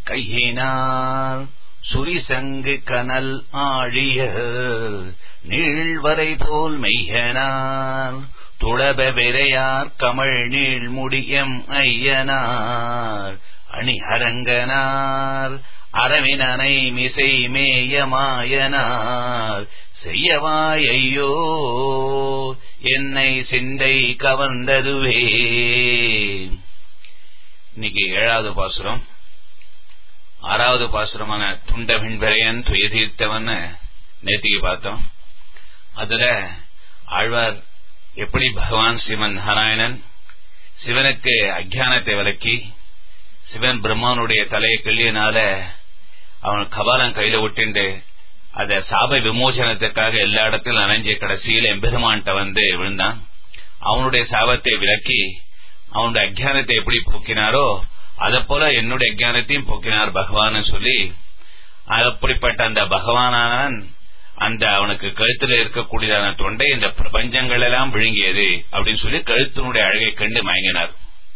கையினார் சுரிசங்கு கனல் ஆழிய நீழ்வரை போல் மெய்யனார் துளப விரையார் கமழ் நீள் முடியம் ஐயனார் அணி அரங்கனார் அரவினனை மிசை மேயமாயனார் செய்யவாய் ஐயோ என்னை சிந்தை கவர்ந்ததுவே இன்னைக்கு ஏழாவது பாசுரம் ஆறாவது பாசுரமான துண்ட விண்பரையன் துயதீர்த்தவன் நேத்திக்கு பார்த்தோம் அதுல ஆழ்வார் எப்படி பகவான் சிவன் நாராயணன் சிவனுக்கு அஜானத்தை விலக்கி சிவன் பிரம்மானுடைய தலையை கிள்ளியனால அவன் கபாலம் கையில விட்டுண்டு அத சாப விமோசனத்துக்காக எல்லா இடத்திலும் அணைஞ்சு கடைசியில எம்பெருமான்கிட்ட வந்து விழுந்தான் அவனுடைய சாபத்தை விலக்கி அவனுடைய அஜானத்தை எப்படி போக்கினாரோ அதை போல என்னுடைய அஜானத்தையும் போக்கினார் பகவான் சொல்லி அப்படிப்பட்ட அந்த பகவானானவன் அந்த அவனுக்கு கழுத்துல இருக்கக்கூடியதான தொண்டை இந்த பிரபஞ்சங்கள் எல்லாம் விழுங்கியது அப்படின்னு சொல்லி கழுத்தினுடைய அழகை கண்டு மயங்கினார்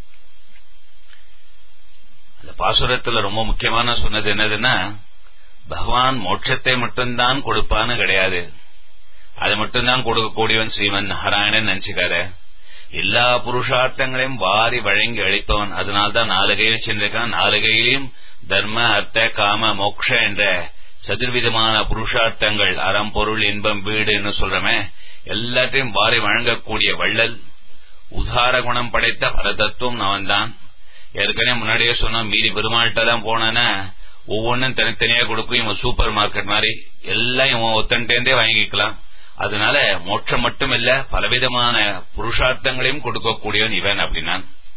அந்த பாசுரத்துல ரொம்ப முக்கியமான சொன்னது என்னதுன்னா பகவான் மோட்சத்தை மட்டும்தான் கொடுப்பான்னு கிடையாது அது மட்டும்தான் கொடுக்கக்கூடியவன் ஸ்ரீமன் நாராயணன் நினைச்சுக்காரு எல்லா புருஷார்த்தங்களையும் வாரி வழங்கி அளிப்பவன் அதனால்தான் நாலு கையில் சென்றிருக்கான் நாலு கையிலையும் தர்ம அர்த்த காம மோக்ஷ என்ற சதுர்விதமான புருஷார்த்தங்கள் அறம் பொருள் இன்பம் வீடுன்னு சொல்றமே எல்லாத்தையும் வாரி வழங்கக்கூடிய வள்ளல் உதார குணம் படைத்த பரதத்துவம் அவன் தான் ஏற்கனவே முன்னாடியே சொன்னோம் மீதி பெருமாள்கிட்ட தான் போனா ஒவ்வொன்றும் தனித்தனியா கொடுக்கும் இவன் சூப்பர் மார்க்கெட் மாதிரி எல்லாம் இவன் ஒத்தன்டேந்தே வாங்கிக்கலாம் அதனால மோட்சம் மட்டும் இல்ல பலவிதமான புருஷார்த்தங்களையும் கொடுக்கக்கூடியவன் இவன் அப்படின்னா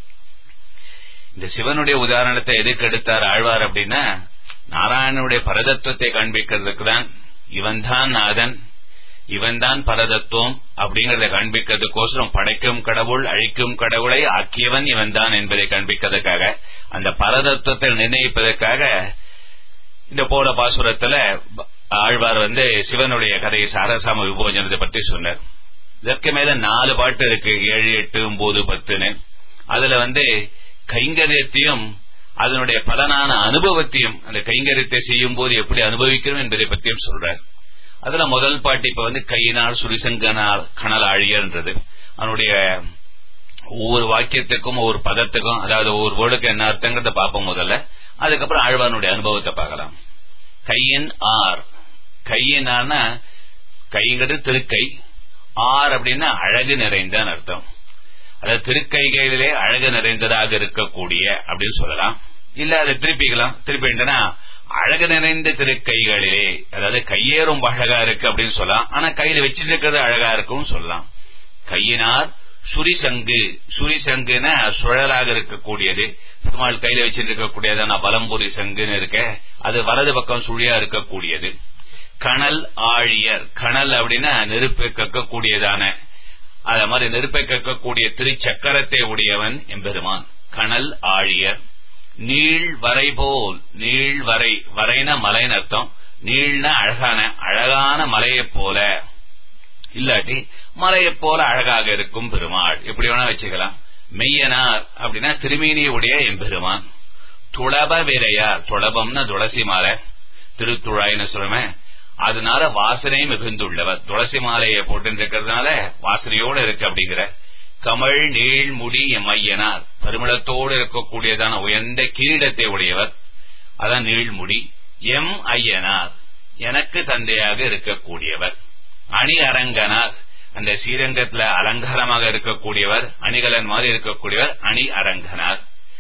இந்த சிவனுடைய உதாரணத்தை எதுக்கு எடுத்தார் ஆழ்வார் அப்படின்னா நாராயணனுடைய பரதத்துவத்தை காண்பிக்கிறதுக்கு தான் இவன் தான் நாதன் இவன் தான் பரதத்துவம் அப்படிங்கறத காண்பிக்கிறதுக்கோசரம் படைக்கும் கடவுள் அழிக்கும் கடவுளை ஆக்கியவன் இவன் தான் என்பதை காண்பிக்கிறதுக்காக அந்த பரதத்துவத்தை நிர்ணயிப்பதற்காக இந்த போல பாசுரத்துல ஆழ்வார் வந்து சிவனுடைய கதையை சாரசாம விபோஜனத்தை பற்றி சொன்னார் இதற்கு மேல நாலு பாட்டு இருக்கு ஏழு எட்டு ஒன்பது பத்துன்னு அதுல வந்து கைங்கரியத்தையும் அதனுடைய பலனான அனுபவத்தையும் அந்த கைங்கரியத்தை செய்யும் போது எப்படி அனுபவிக்கிறோம் என்பதை பற்றியும் சொல்றார் அதுல முதல் பாட்டு இப்ப வந்து கையினால் சுரிசங்கனால் கணல் ஆழியன்றது அவனுடைய ஒவ்வொரு வாக்கியத்துக்கும் ஒவ்வொரு பதத்துக்கும் அதாவது ஒவ்வொரு வேர்டுக்கு என்ன அர்த்தங்கிறத பார்ப்போம் முதல்ல அதுக்கப்புறம் ஆழ்வானுடைய அனுபவத்தை பார்க்கலாம் கையின் ஆர் கையின் ஆர்னா கைங்கிறது திருக்கை ஆர் அப்படின்னா அழகு நிறைந்தான்னு அர்த்தம் அதாவது திருக்கைகளிலே அழகு நிறைந்ததாக இருக்கக்கூடிய அப்படின்னு சொல்லலாம் இல்ல அதை திருப்பிக்கலாம் திருப்பிட்டனா அழகு நிறைந்த திருக்கைகளிலே அதாவது கையே ரொம்ப அழகா இருக்கு அப்படின்னு சொல்லலாம் ஆனா கையில வச்சிட்டு இருக்கிறது அழகா இருக்கும் சொல்லலாம் கையினார் சுரிசங்கு சுரிசங்குன்னா சுழலாக இருக்கக்கூடியது பெருமாள் கையில வச்சிட்டு இருக்கக்கூடியதான வலம்புரி சங்குன்னு இருக்க அது வலது பக்கம் சுழியா இருக்கக்கூடியது கணல் ஆழியர் கணல் அப்படின்னா நெருப்பு கக்கக்கூடியதான அத மாதிரி நெருப்பை கக்கக்கூடிய திருச்சக்கரத்தை உடையவன் எம்பெருமான் கணல் ஆழியர் நீள் வரை போல் நீள் வரை வரைனா மலைன்னு அர்த்தம் நீள்னா அழகான அழகான மலையைப் போல இல்லாட்டி மலையைப் போல அழகாக இருக்கும் பெருமாள் எப்படி வேணா வச்சுக்கலாம் மெய்யனார் அப்படின்னா திருமேனியுடைய எம்பெருமான் துளப விரையார் துளபம்னா துளசி மாலை திருத்துழாய்னு சொல்லுமே அதனால வாசனை மிகுந்துள்ளவர் துளசி மாலையை போட்டு இருக்கிறதுனால வாசனையோடு இருக்கு அப்படிங்கிற கமல் நீள் முடி எம்மையனார் பரிமளத்தோடு இருக்கக்கூடியதான உயர்ந்த கிரீடத்தை உடையவர் அதான் நீள்முடி எம் ஐயனார் எனக்கு தந்தையாக இருக்கக்கூடியவர் அணி அரங்கனார் அந்த ஸ்ரீரங்கத்துல அலங்காரமாக இருக்கக்கூடியவர் அணிகலன் மாதிரி இருக்கக்கூடியவர் அணி அரங்கனார்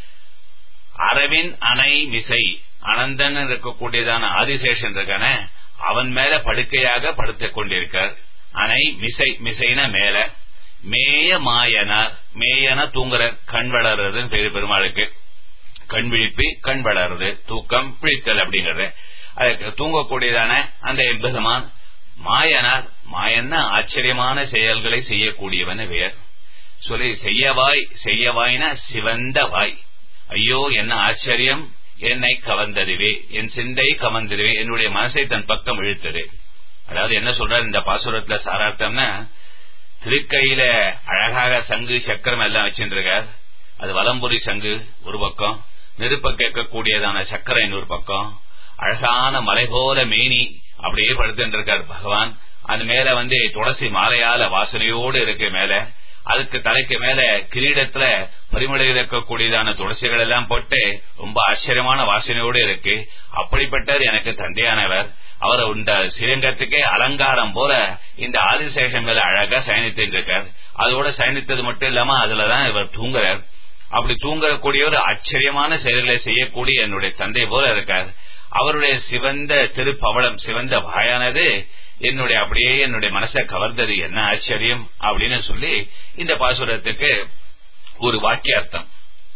அரவின் அணை மிசை அனந்தன் இருக்கக்கூடியதான ஆதிசேஷன் இருக்கான அவன் மேல படுக்கையாக படுத்துக் கொண்டிருக்கார் அணை மிசை மிசைன மேல மேய மாயனார் மேயன தூங்குற கண் வளர்றதுன்னு பேரு பெருமாளுக்கு கண் விழிப்பு கண் வளருது தூக்கம் பிழித்தல் அப்படிங்கறது அதுக்கு தூங்கக்கூடியதான அந்த எம்பெருமான் மாயனார் மாயன்னா ஆச்சரியமான செயல்களை செய்யக்கூடியவன் பெயர் சொல்லி செய்யவாய் செய்யவாய்னா சிவந்த வாய் ஐயோ என்ன ஆச்சரியம் என்னை கவர்ந்ததுவே என் சிந்தை கவர்ந்ததுவே என்னுடைய மனசை தன் பக்கம் இழுத்தது அதாவது என்ன சொல்றாரு இந்த பாசுரத்துல சாரார்த்தம்னா திருக்கையில அழகாக சங்கு சக்கரம் எல்லாம் வச்சுருக்கார் அது வலம்புரி சங்கு ஒரு பக்கம் நெருப்ப கேட்கக்கூடியதான சக்கரை இன்னொரு பக்கம் அழகான மலை போல மேனி அப்படியே படுத்துட்டு இருக்கார் பகவான் அது மேல வந்து துளசி மாலையால வாசனையோடு இருக்கு மேல அதுக்கு தலைக்கு மேல கிரீடத்துல பரிமளையில் இருக்கக்கூடியதான துளசிகள் எல்லாம் போட்டு ரொம்ப ஆச்சரியமான வாசனையோடு இருக்கு அப்படிப்பட்டவர் எனக்கு தந்தையானவர் அவர் இந்த ஸ்ரீரங்கத்துக்கே அலங்காரம் போல இந்த ஆதிசேஷன் மேல அழகா சயனித்து இருக்கார் அதோட சயனித்தது மட்டும் இல்லாம அதுலதான் இவர் தூங்குறார் அப்படி தூங்கக்கூடிய ஒரு ஆச்சரியமான செயல்களை செய்யக்கூடிய என்னுடைய தந்தை போல இருக்கார் அவருடைய சிவந்த திருப்பவளம் சிவந்த வாயானது என்னுடைய அப்படியே என்னுடைய மனசை கவர்ந்தது என்ன ஆச்சரியம் அப்படின்னு சொல்லி இந்த பாசுரத்துக்கு ஒரு வாக்கியார்த்தம்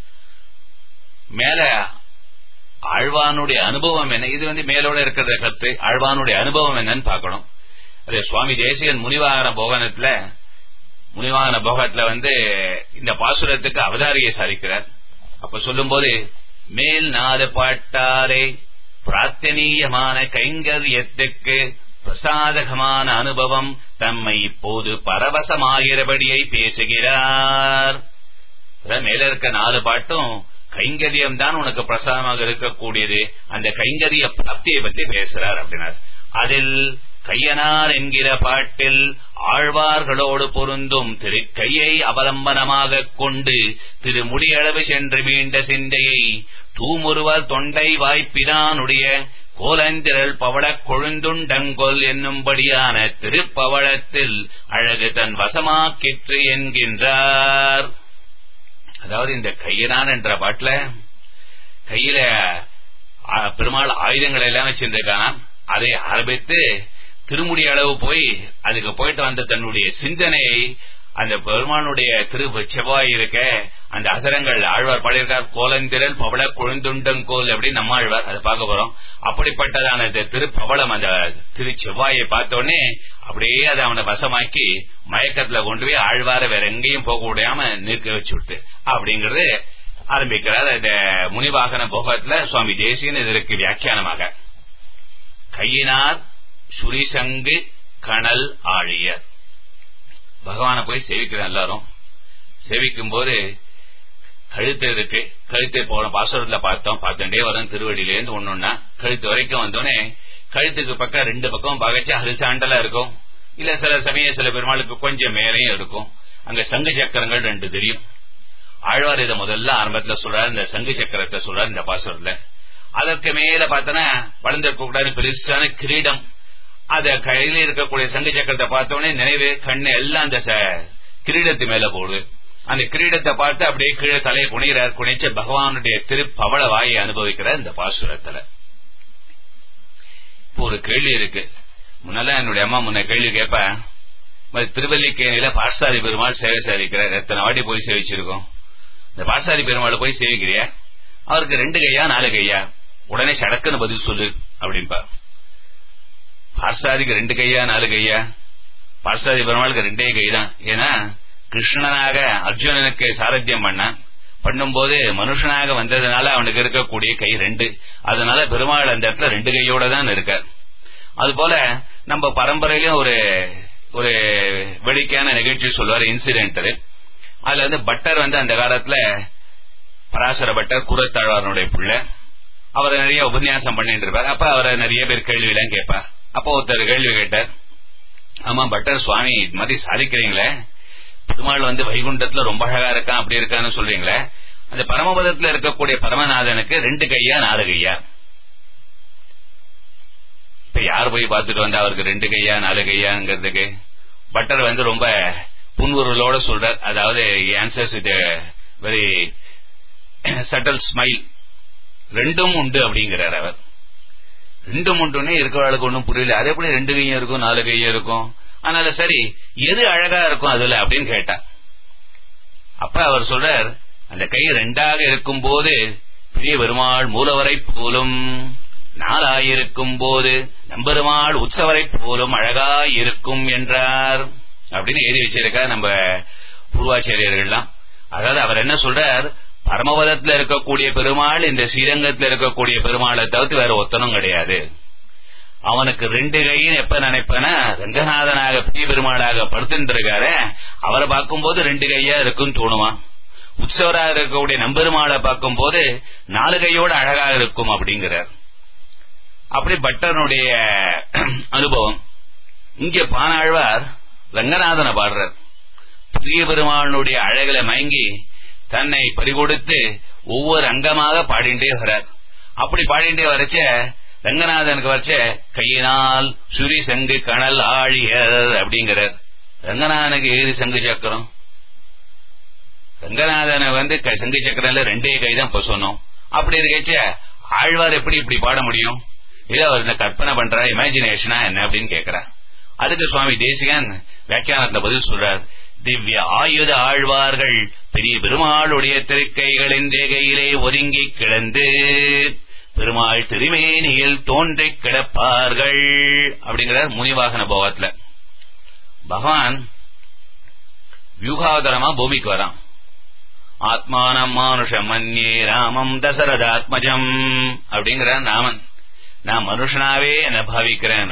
மேல ஆழ்வானுடைய அனுபவம் என்ன இது வந்து மேலோட இருக்கிற கருத்து ஆழ்வானுடைய அனுபவம் என்னன்னு பார்க்கணும் அது சுவாமி தேசியன் முனிவாகன போகனத்துல முனிவாகன போகத்துல வந்து இந்த பாசுரத்துக்கு அவதாரியை சாதிக்கிறார் அப்ப சொல்லும்போது மேல் நாலு பாட்டாலே பிரார்த்தனீயமான கைங்கரியத்துக்கு பிரசாதகமான அனுபவம் தம்மை இப்போது பரவசமாகிறபடியை பேசுகிறார் மேல இருக்க நாலு பாட்டும் கைங்கரியம் தான் உனக்கு பிரசாதமாக இருக்கக்கூடியது அந்த கைங்கரிய பிராப்தியை பத்தி பேசுறார் அப்படின்னார் அதில் கையனார் என்கிற பாட்டில் ஆழ்வார்களோடு பொருந்தும் திருக்கையை அவலம்பனமாக கொண்டு திருமுடியளவு சென்று மீண்ட சிந்தையை தூமுருவல் தொண்டை வாய்ப்பிதானுடைய கோலந்திரள் பவளக் கொழுந்துண்டங்கொல் என்னும்படியான திருப்பவளத்தில் அழகு தன் வசமாக்கிற்று என்கின்றார் அதாவது இந்த கையனான் என்ற பாட்டுல கையில பெருமாள் ஆயுதங்கள் எல்லாம் வச்சிருந்திருக்கானா அதை ஆரம்பித்து திருமுடி அளவு போய் அதுக்கு போயிட்டு வந்த தன்னுடைய சிந்தனையை அந்த பெருமானுடைய திரு செவ்வாய் இருக்க அந்த அசரங்கள் ஆழ்வார் பாடியிருக்கார் கோலந்திரல் பவள கொழுந்துண்டங்கோல் அப்படின்னு நம்ம ஆழ்வார் அதை பார்க்க போறோம் அப்படிப்பட்டதான இந்த திருப்பவளம் அந்த திரு செவ்வாயை பார்த்தோடனே அப்படியே அதை அவனை வசமாக்கி மயக்கத்துல கொண்டு போய் ஆழ்வார வேற எங்கேயும் போக முடியாம நிற்க வச்சு விட்டு அப்படிங்கறது ஆரம்பிக்கிறார் இந்த முனிவாகன போகத்துல சுவாமி தேசியன் இதற்கு வியாக்கியானமாக கையினார் சுரிசங்கு கணல் ஆழியர் பகவான போய் சேவிக்கிறேன் எல்லாரும் சேவிக்கும் போது கழுத்து இருக்கு கழுத்தை போன பாசுரத்துல பார்த்தோம் பார்த்துட்டே வரும் திருவடியிலேருந்து ஒன்னொன்னா கழுத்து வரைக்கும் வந்தோடனே கழுத்துக்கு பக்கம் ரெண்டு பக்கம் பகச்சு ஹரிசாண்டலா இருக்கும் இல்ல சில சமயம் சில பெருமாளுக்கு கொஞ்சம் மேலையும் இருக்கும் அங்க சங்கு சக்கரங்கள் ரெண்டு தெரியும் ஆழ்வார் இதை முதல்ல ஆரம்பத்துல சொல்றாரு இந்த சங்கு சக்கரத்தை சொல்றாரு இந்த பாசுரத்துல அதற்கு மேல பார்த்தோன்னா வளர்ந்திருக்க கூடாது பெருசான கிரீடம் அத கையில இருக்கக்கூடிய சங்கு சக்கரத்தை பார்த்தோடனே நினைவு கண்ணு எல்லாம் அந்த கிரீடத்து மேல போடுது அந்த கிரீடத்தை பார்த்து அப்படியே கீழே தலையை குனிகிறார் குனிச்ச பகவானுடைய திருப்பவள வாயை அனுபவிக்கிறார் இந்த பாசுரத்துல இப்போ ஒரு கேள்வி இருக்கு முன்னெல்லாம் என்னுடைய அம்மா முன்ன கேள்வி கேட்பேன் திருவல்லிக்கேணியில பாசாரி பெருமாள் சேவை சாதிக்கிறார் எத்தனை வாட்டி போய் சேவிச்சிருக்கோம் இந்த பாசாரி பெருமாள் போய் சேவிக்கிறியா அவருக்கு ரெண்டு கையா நாலு கையா உடனே சடக்குன்னு பதில் சொல்லு அப்படின்பா பார்சாதிக்கு ரெண்டு கையா நாலு கையா பார்சாதி பெருமாளுக்கு ரெண்டே கை தான் ஏன்னா கிருஷ்ணனாக அர்ஜுனனுக்கு சாரத்தியம் பண்ணான் பண்ணும்போது மனுஷனாக வந்ததுனால அவனுக்கு இருக்கக்கூடிய கை ரெண்டு அதனால பெருமாள் அந்த இடத்துல ரெண்டு கையோட தான் இருக்கார் அதுபோல நம்ம பரம்பரையிலும் ஒரு ஒரு வேடிக்கையான நிகழ்ச்சி சொல்லுவார் இன்சிடென்ட் அதுல வந்து பட்டர் வந்து அந்த காலத்துல பராசர பட்டர் குரத்தாழ்வாரனுடைய பிள்ளை அவரை நிறைய உபன்யாசம் பண்ணிட்டு இருப்பார் அப்ப அவரை நிறைய பேர் கேள்வி எல்லாம் கேட்பார் அப்போ ஒருத்தர் கேள்வி கேட்டார் ஆமா பட்டர் சுவாமி இது மாதிரி சாதிக்கிறீங்களே பெருமாள் வந்து வைகுண்டத்துல ரொம்ப அழகா இருக்கான் அப்படி இருக்கான்னு சொல்றீங்களே அந்த பரமபதத்துல இருக்கக்கூடிய பரமநாதனுக்கு ரெண்டு கையா நாலு கையா இப்ப யார் போய் பார்த்துட்டு வந்தா அவருக்கு ரெண்டு கையா நாலு கையாங்கிறதுக்கு பட்டர் வந்து ரொம்ப புன்வுருளோட சொல்றார் அதாவது ஆன்சர்ஸ் இது வெரி சட்டல் ஸ்மைல் ரெண்டும் உண்டு அப்படிங்கிறார் அவர் ரெண்டும் உண்டுன்னே இருக்கிறவளுக்கு ஒன்றும் புரியல அதே எப்படி ரெண்டு கையும் இருக்கும் நாலு கையும் இருக்கும் அதனால சரி எது அழகா இருக்கும் அதுல அப்படின்னு கேட்டா அப்ப அவர் சொல்றார் அந்த கை ரெண்டாக இருக்கும் போது பெரிய பெருமாள் மூலவரை போலும் நாளாயிருக்கும் போது நம்பெருமாள் உற்சவரை போலும் அழகாய் இருக்கும் என்றார் அப்படின்னு எழுதி வச்சிருக்கா நம்ம பூர்வாச்சாரியர்கள்லாம் அதாவது அவர் என்ன சொல்றார் பரமபதத்துல இருக்கக்கூடிய பெருமாள் இந்த ஸ்ரீரங்கத்துல இருக்கக்கூடிய பெருமாளை தவிர்த்து வேற ஒத்தனும் கிடையாது அவனுக்கு ரெண்டு கையும் எப்ப நினைப்பனா ரங்கநாதனாக பெரிய பெருமாளாக படுத்துட்டு இருக்காரு அவரை பார்க்கும்போது ரெண்டு கையா இருக்குன்னு தோணுவான் உற்சவராக இருக்கக்கூடிய நம்பெருமாளை பார்க்கும் போது நாலு கையோட அழகாக இருக்கும் அப்படிங்கிறார் அப்படி பட்டனுடைய அனுபவம் இங்க பானாழ்வார் ரங்கநாதனை பாடுறார் பிரிய பெருமாளுடைய அழகில மயங்கி தன்னை பறிகொடுத்து ஒவ்வொரு அங்கமாக பாடிண்டே வர்றார் அப்படி பாடிண்டே வரச்ச ரங்கநாதனுக்கு வச்ச கையினால் சுரி சங்கு கணல் ஆழியர் அப்படிங்கிறார் ரங்கநாதனுக்கு ஏது சங்கு சக்கரம் ரங்கநாதனை வந்து க- சங்கு சக்கரம்ல ரெண்டே கை தான் இப்ப சொன்னோம் அப்படி இருக்கச்ச ஆழ்வார் எப்படி இப்படி பாட முடியும் இதை அவர் இந்த கற்பனை பண்றா இமேஜினேஷனா என்ன அப்படின்னு கேக்குறார் அதுக்கு சுவாமி தேசிகன் வியாக்கியானத்துல பதில் சொல்றார் திவ்ய ஆயுத ஆழ்வார்கள் பெரிய பெருமாளுடைய திருக்கைகளின் ரேகையிலே ஒதுங்கி கிடந்து பெருமாள் திருமேனியில் தோன்றிக் கிடப்பார்கள் அப்படிங்கிறார் முனிவாகன போகத்துல பகவான் வியூகாவதரமா பூமிக்கு வரான் ஆத்மானம் மானுஷம் மன்யே ராமம் தசரதாத்மஜம் அப்படிங்கிற ராமன் நான் மனுஷனாவே என்ன பாவிக்கிறேன்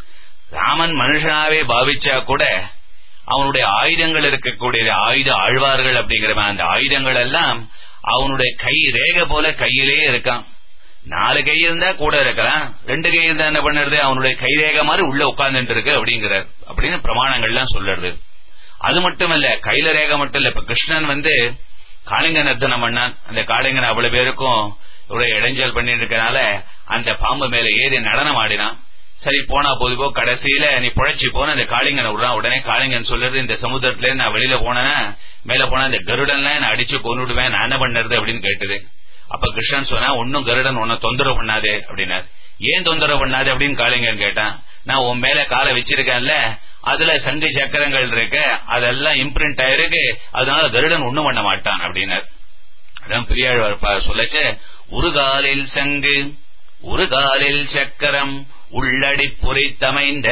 ராமன் மனுஷனாவே பாவிச்சா கூட அவனுடைய ஆயுதங்கள் இருக்கக்கூடிய ஆயுத ஆழ்வார்கள் அப்படிங்கிற அந்த ஆயுதங்கள் எல்லாம் அவனுடைய கை ரேக போல கையிலே இருக்கான் நாலு கை இருந்தா கூட இருக்கலாம் ரெண்டு கை இருந்தா என்ன பண்ணுறது அவனுடைய கை ரேக மாதிரி உள்ள உட்கார்ந்துட்டு இருக்கு அப்படிங்கிறார் அப்படின்னு பிரமாணங்கள்லாம் சொல்றது அது மட்டும் இல்ல கையில ரேகை மட்டும் இல்ல இப்ப கிருஷ்ணன் வந்து காளிங்க நர்த்தனம் பண்ணான் அந்த காளிங்கன் அவ்வளவு பேருக்கும் இவ்வளவு இடைஞ்சல் பண்ணிட்டு இருக்கனால அந்த பாம்பு மேல ஏறி நடனம் ஆடினான் சரி போனா போது போ கடைசியில நீ புழைச்சி போன அந்த காளிங்கனை விடுறான் உடனே காளிங்கன் சொல்றது இந்த சமுத்திரத்துல இருந்து நான் வெளியில போனேன்னா மேல போனா இந்த கருடன்ல நான் அடிச்சு கொண்டுடுவேன் நான் என்ன பண்ணுறது அப்படின்னு கேட்டது அப்ப கிருஷ்ணன் சொன்னா ஒன்னும் கருடன் உன்னை தொந்தரவு பண்ணாதே அப்படின்னாரு ஏன் தொந்தரவு பண்ணாது அப்படின்னு காளிங்கன் கேட்டான் நான் உன் மேல காலை வச்சிருக்கேன்ல அதுல சங்கு சக்கரங்கள் இருக்கு அதெல்லாம் இம்ப்ரிண்ட் ஆயிருக்கு அதனால கருடன் ஒண்ணும் பண்ண மாட்டான் அப்படின்னார் அதான் பெரியாழ்வார் பா- சொல்லச்ச ஒரு காலில் சங்கு ஒரு காலில் சக்கரம் உள்ளடி பொறித்தமைந்த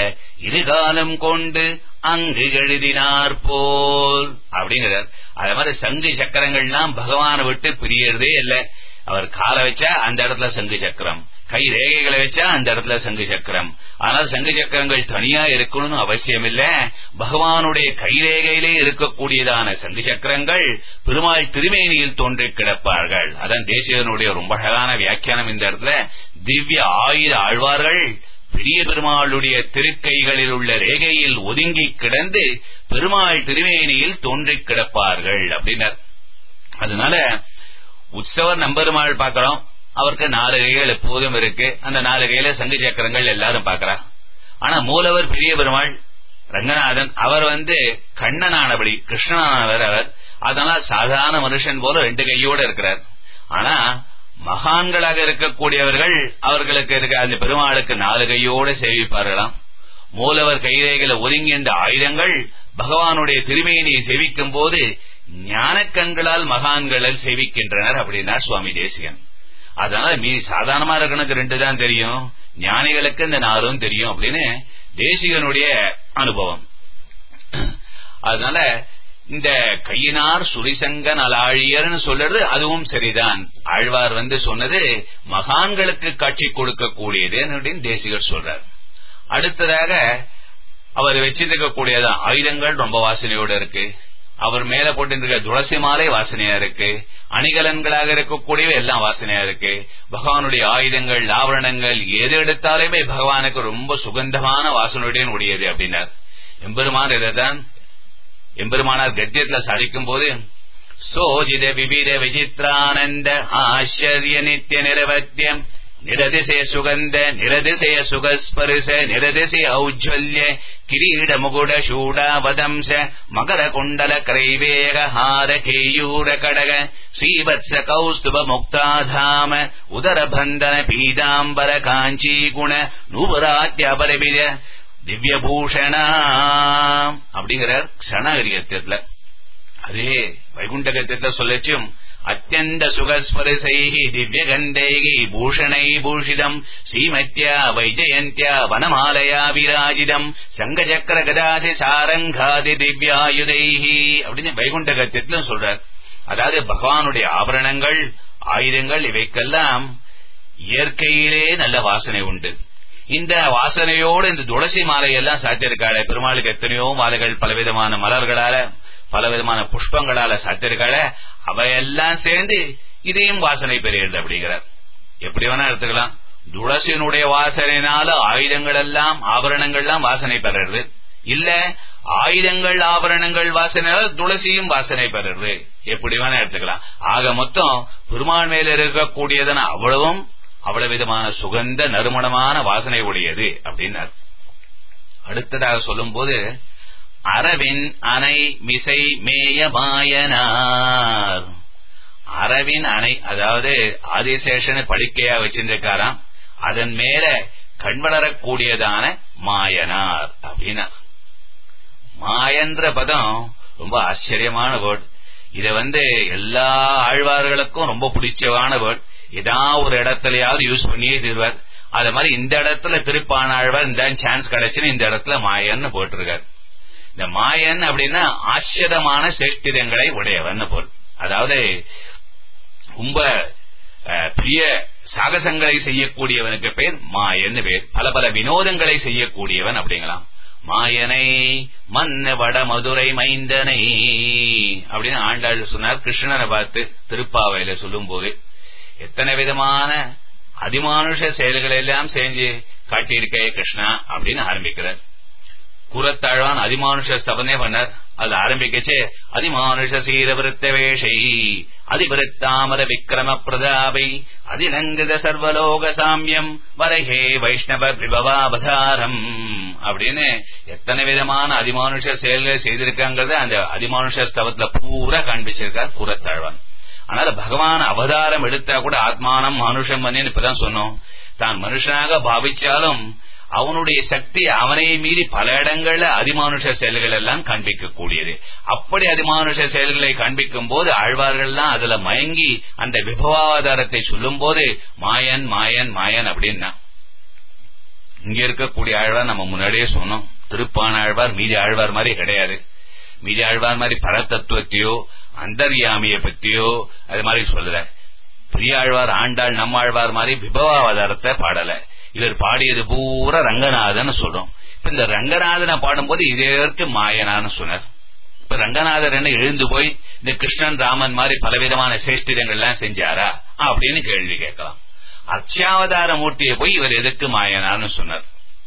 இருகாலம் கொண்டு அங்கு எழுதினார் போல் அப்படிங்கிறார் அதே மாதிரி சங்கு சக்கரங்கள்லாம் பகவானை விட்டு பிரியறதே இல்லை அவர் காலை வச்சா அந்த இடத்துல சங்கு சக்கரம் கை ரேகைகளை வச்சா அந்த இடத்துல சங்கு சக்கரம் ஆனால் சங்கு சக்கரங்கள் தனியா இருக்கணும்னு அவசியம் இல்ல பகவானுடைய கைரேகையிலே இருக்கக்கூடியதான சங்கு சக்கரங்கள் பெருமாள் திருமேனியில் தோன்றி கிடப்பார்கள் அதான் தேசியனுடைய ரொம்ப அழகான வியாக்கியானம் இந்த இடத்துல திவ்ய ஆயுத ஆழ்வார்கள் பெரிய பெருமாளுடைய திருக்கைகளில் உள்ள ரேகையில் ஒதுங்கி கிடந்து பெருமாள் திருமேனியில் தோன்றிக் கிடப்பார்கள் அப்படின்னார் அதனால உற்சவர் நம்பெருமாள் பார்க்கிறோம் அவருக்கு நாலு கைகள் எப்போதும் இருக்கு அந்த நாலு கையில சங்கு சக்கரங்கள் எல்லாரும் பார்க்கிறா ஆனா மூலவர் பெரிய பெருமாள் ரங்கநாதன் அவர் வந்து கண்ணனானபடி கிருஷ்ணனானவர் அவர் அதனால சாதாரண மனுஷன் போல ரெண்டு கையோட இருக்கிறார் ஆனா மகான்களாக இருக்கக்கூடியவர்கள் அவர்களுக்கு இருக்க அந்த பெருமாளுக்கு நாலு கையோட சேவிப்பார்களாம் மூலவர் கைரேகளை ஒதுங்கின்ற ஆயுதங்கள் பகவானுடைய திருமையினை சேவிக்கும் போது ஞானக்கண்களால் மகான்களில் சேவிக்கின்றனர் அப்படின்னார் சுவாமி தேசிகன் அதனால மீ சாதாரணமா இருக்கணுக்கு ரெண்டு தான் தெரியும் ஞானிகளுக்கு இந்த நாலும் தெரியும் அப்படின்னு தேசிகனுடைய அனுபவம் அதனால இந்த கையினார் சுரிசங்கன் அலாழியர்னு சொல்றது அதுவும் சரிதான் ஆழ்வார் வந்து சொன்னது மகான்களுக்கு காட்சி கொடுக்கக்கூடியது அப்படின்னு தேசிகர் சொல்றார் அடுத்ததாக அவர் வச்சிருக்கக்கூடியதான் ஆயுதங்கள் ரொம்ப வாசனையோட இருக்கு அவர் மேல போட்டு துளசி மாலை வாசனையா இருக்கு அணிகலன்களாக இருக்கக்கூடியவை எல்லாம் வாசனையா இருக்கு பகவானுடைய ஆயுதங்கள் ஆவரணங்கள் எது எடுத்தாலுமே பகவானுக்கு ரொம்ப சுகந்தமான வாசனையுடன் உடையது அப்படின்னார் எம்பெருமான் இதைதான் எம்பெருமானார் கத்தியத்துல சாதிக்கும் போது சோஜித விவித விசித்ரானந்த ஆச்சரிய நித்திய நிரவத்தியம் நிரதிசய சுகந்த நிரதிசய சுகஸ்பரிச நிரதிசய ஔஜ்வல்ய கிரீட முகுட சூடாவதம்ச மகர குண்டல கிரைவேக ஹார கேயூர கடக ஸ்ரீவத்ச கௌஸ்துப முக்தாதாம உதரபந்தன பீதாம்பர காஞ்சி குண நூபராத்தியபரபித திவ்யபூஷணா அப்படிங்கிறார் க்ஷணகிரியத்துல அதே வைகுண்டகத்தியத்துல சொல்லச்சும் அத்தியந்த சுகஸ்பரிசை திவ்யகண்டை பூஷணை பூஷிதம் ஸ்ரீமத்யா வைஜயந்தியா வனமாலயா விராஜிதம் சங்கச்சக்கர கதாதி சாரங்காதி திவ்யாயுதை அப்படின்னு வைகுண்டகத்தியத்துல சொல்றார் அதாவது பகவானுடைய ஆபரணங்கள் ஆயுதங்கள் இவைக்கெல்லாம் இயற்கையிலே நல்ல வாசனை உண்டு இந்த வாசனையோடு இந்த துளசி மாலையெல்லாம் சாத்தியிருக்காளே பெருமாளுக்கு எத்தனையோ மாலைகள் பலவிதமான மலர்களால பல விதமான புஷ்பங்களால சாத்திருக்காள அவையெல்லாம் சேர்ந்து இதையும் வாசனை பெறுகிறது அப்படிங்கிறார் எப்படி வேணா எடுத்துக்கலாம் துளசியினுடைய வாசனையினால ஆயுதங்கள் எல்லாம் ஆபரணங்கள் எல்லாம் வாசனை பெறுறது இல்ல ஆயுதங்கள் ஆபரணங்கள் வாசனையால துளசியும் வாசனை பெறுறது எப்படி வேணா எடுத்துக்கலாம் ஆக மொத்தம் பெருமாள் மேல இருக்கக்கூடியதன அவ்வளவும் அவ்வளவு விதமான சுகந்த நறுமணமான வாசனை உடையது அப்படின்னார் அடுத்ததாக சொல்லும் போது அரவின் அணை மிசை மேயமாயனார் அரவின் அணை அதாவது ஆதிசேஷனை படுக்கையா வச்சிருக்காராம் அதன் மேல கண்வளரக்கூடியதான மாயனார் அப்படின்னா மாயன்ற பதம் ரொம்ப ஆச்சரியமான வேர்ட் இத வந்து எல்லா ஆழ்வார்களுக்கும் ரொம்ப பிடிச்சவான வேர்ட் ஏதாவது ஒரு இடத்துலயாவது யூஸ் பண்ணியே தருவார் அது மாதிரி இந்த இடத்துல திருப்பான ஆழ்வார் இந்த சான்ஸ் கிடைச்சுன்னு இந்த இடத்துல மாயன்னு போட்டிருக்காரு இந்த மாயன் அப்படின்னா ஆச்சரியமான சேஷ்டிதங்களை உடையவன் பொருள் அதாவது ரொம்ப பெரிய சாகசங்களை செய்யக்கூடியவனுக்கு பேர் மாயன்னு பேர் பல பல வினோதங்களை செய்யக்கூடியவன் அப்படிங்களாம் மாயனை மன்ன வட மதுரை மைந்தனை அப்படின்னு ஆண்டாள் சொன்னார் கிருஷ்ணனை பார்த்து திருப்பாவையில சொல்லும் போது எத்தனை விதமான அதிமானுஷ செயல்களை எல்லாம் செஞ்சு காட்டியிருக்கே கிருஷ்ணா அப்படின்னு ஆரம்பிக்கிறார் கூறத்தாழ்வான் அதிமானுஷ ஸ்தபனே பண்ணார் அது ஆரம்பிக்கச்சே அதிமானுஷ சீரவிருத்த வேஷை அதிவிருத்தாமர விக்ரம பிரதாபை அதிலங்கித சர்வலோக சாமியம் வரஹே வைஷ்ணவ விபவாவதாரம் அப்படின்னு எத்தனை விதமான அதிமானுஷ செயல்களை செய்திருக்காங்கிறத அந்த அதிமானுஷ ஸ்தவத்துல பூரா காண்பிச்சிருக்கார் கூறத்தாழ்வான் அதனால பகவான் அவதாரம் எடுத்தா கூட ஆத்மானம் மனுஷம் பண்ணேன்னு இப்பதான் சொன்னோம் தான் மனுஷனாக பாவிச்சாலும் அவனுடைய சக்தி அவனை மீறி பல இடங்கள்ல அதிமானுஷ செயல்கள் எல்லாம் காண்பிக்க கூடியது அப்படி அதிமானுஷ செயல்களை காண்பிக்கும் போது ஆழ்வார்கள்லாம் அதுல மயங்கி அந்த விபவாதாரத்தை சொல்லும் போது மாயன் மாயன் மாயன் அப்படின்னா இங்க இருக்கக்கூடிய ஆழ்வார் நம்ம முன்னாடியே சொன்னோம் திருப்பான ஆழ்வார் மீதி ஆழ்வார் மாதிரி கிடையாது மீதி ஆழ்வார் மாதிரி பரதத்துவத்தையோ அந்தர்யாமிய பத்தியோ அது மாதிரி சொல்லல பெரியாழ்வார் ஆண்டாள் நம்மாழ்வார் மாதிரி விபவாவதாரத்தை பாடல இவர் பாடியது பூரா ரங்கநாதன் சொல்றோம் இப்ப இந்த ரங்கநாதனை பாடும்போது இதற்கு மாயனான்னு சொன்னார் இப்ப ரங்கநாதர் என்ன எழுந்து போய் இந்த கிருஷ்ணன் ராமன் மாதிரி பலவிதமான சேஷ்டிதங்கள் எல்லாம் செஞ்சாரா அப்படின்னு கேள்வி கேட்கலாம் அர்ச்சாவதார மூர்த்தியை போய் இவர் எதுக்கு மாயனான்னு சொன்னார்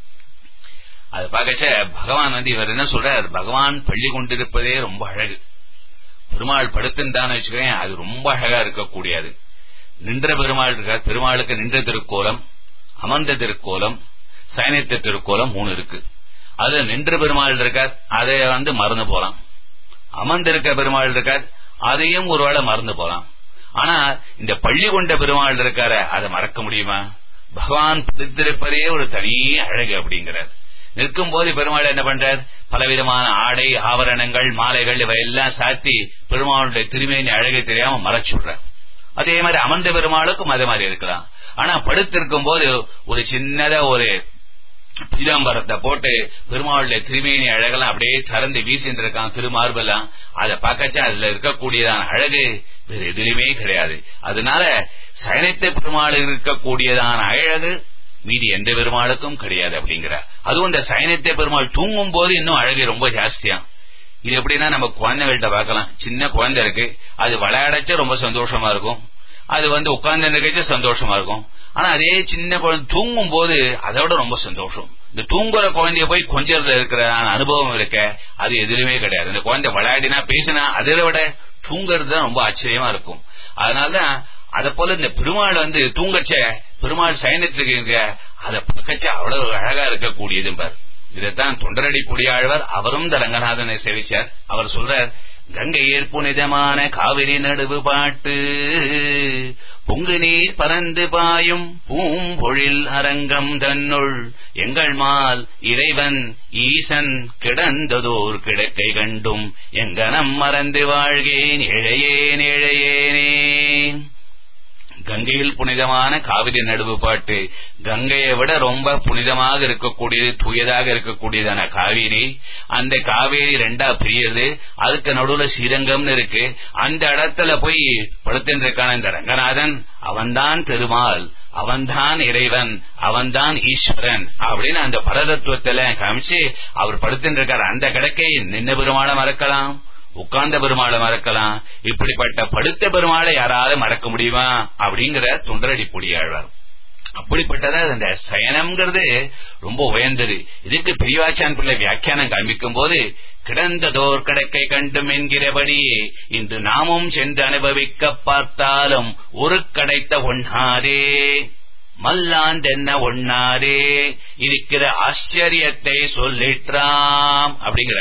அது பார்க்கச்ச பகவான் வந்து இவர் என்ன சொல்றார் பகவான் பள்ளி கொண்டிருப்பதே ரொம்ப அழகு பெருமாள் படுத்துன்னு வச்சுக்கோங்க அது ரொம்ப அழகா இருக்கக்கூடியது நின்ற பெருமாள் இருக்கார் பெருமாளுக்கு நின்ற திருக்கோலம் அமர்ந்த திருக்கோலம் சயனித்த திருக்கோலம் மூணு இருக்கு அதுல நின்ற பெருமாள் இருக்கார் அதை வந்து மறந்து போலாம் அமர்ந்திருக்க பெருமாள் இருக்கார் அதையும் ஒருவேளை மறந்து போலாம் ஆனா இந்த பள்ளி கொண்ட பெருமாள் இருக்கார அதை மறக்க முடியுமா பகவான் பிடித்திருப்பதே ஒரு தனி அழகு அப்படிங்கிறார் நிற்கும் போது பெருமாள் என்ன பண்றார் பலவிதமான ஆடை ஆவரணங்கள் மாலைகள் இவையெல்லாம் சாத்தி பெருமாளுடைய திருமேனி அழகை தெரியாம மறைச்சுடுறார் அதே மாதிரி அமர்ந்த பெருமாளுக்கும் அதே மாதிரி இருக்கலாம் ஆனா படுத்திருக்கும் போது ஒரு சின்னதா ஒரு பீதாம்பரத்தை போட்டு பெருமாளுடைய திருமேனி அழகெல்லாம் அப்படியே திறந்து வீசிட்டு இருக்கான் திருமார்பெல்லாம் அதை பார்க்கச்சா அதுல இருக்கக்கூடியதான அழகு வேற எதுலையுமே கிடையாது அதனால சயனித்த பெருமாள் இருக்கக்கூடியதான அழகு மீதி எந்த பெருமாளுக்கும் கிடையாது அப்படிங்கிற அதுவும் இந்த சயனித்த பெருமாள் தூங்கும் போது இன்னும் அழகு ரொம்ப ஜாஸ்தியா இது எப்படின்னா நம்ம குழந்தைகள்கிட்ட பார்க்கலாம் சின்ன குழந்தை இருக்கு அது விளையாடச்ச ரொம்ப சந்தோஷமா இருக்கும் அது வந்து உட்கார்ந்து நிகழ்ச்சி சந்தோஷமா இருக்கும் ஆனா அதே சின்ன குழந்தை தூங்கும் போது அதோட ரொம்ப சந்தோஷம் இந்த தூங்குற குழந்தைய போய் கொஞ்சத்துல இருக்கிற அனுபவம் இருக்க அது எதுலையுமே கிடையாது இந்த குழந்தை விளையாடினா பேசினா அதை விட தூங்குறது தான் ரொம்ப ஆச்சரியமா இருக்கும் அதனாலதான் அத போல இந்த பெருமாள் வந்து தூங்கச்ச பெருமாள் சயனத்துக்கு அதை பக்கச்ச அவ்வளவு அழகா இருக்கக்கூடியது பார் இதைத்தான் தொண்டரடி புடியாழ்வர் அவரும் இந்த ரங்கநாதனை சேவிச்சார் அவர் சொல்றார் கங்கை ஏற்புனிதமான காவிரி நடுவு பாட்டு பொங்கு நீர் பறந்து பாயும் பூம்பொழில் அரங்கம் தன்னுள் எங்கள் மால் இறைவன் ஈசன் கிடந்ததோர் கிடக்கை கண்டும் எங்கனம் மறந்து வாழ்கேன் இழையேன் இழையேனே கங்கையில் புனிதமான காவிரி நடுவு பாட்டு கங்கையை விட ரொம்ப புனிதமாக இருக்கக்கூடியது தூயதாக இருக்கக்கூடியதான காவிரி அந்த காவேரி ரெண்டா பிரியது அதுக்கு நடுவுல ஸ்ரீரங்கம்னு இருக்கு அந்த இடத்துல போய் படுத்துட்டு இருக்கான இந்த ரங்கநாதன் அவன்தான் பெருமாள் அவன்தான் இறைவன் அவன்தான் ஈஸ்வரன் அப்படின்னு அந்த பரதத்துவத்துல காமிச்சு அவர் படுத்துட்டு இருக்காரு அந்த கிடக்கை நின்ன பெருமாளை மறக்கலாம் உட்கார்ந்த பெருமாளை மறக்கலாம் இப்படிப்பட்ட படுத்த பெருமாளை யாராவது மறக்க முடியுமா அப்படிங்கிற தொண்டரடி பொடியாழ்வார் அப்படிப்பட்டதா அந்த சயனம்ங்கிறது ரொம்ப உயர்ந்தது இதுக்கு பிரிவாச்சான் பிள்ளை வியாக்கியானம் காண்பிக்கும் போது கிடந்ததோர் கடக்கை கண்டும் என்கிறபடி இன்று நாமும் சென்று அனுபவிக்க பார்த்தாலும் ஒரு கடைத்த ஒண்ணாரே மல்லாந்தென்ன ஒண்ணாரே இருக்கிற ஆச்சரியத்தை சொல்லிற்றாம் அப்படிங்கிற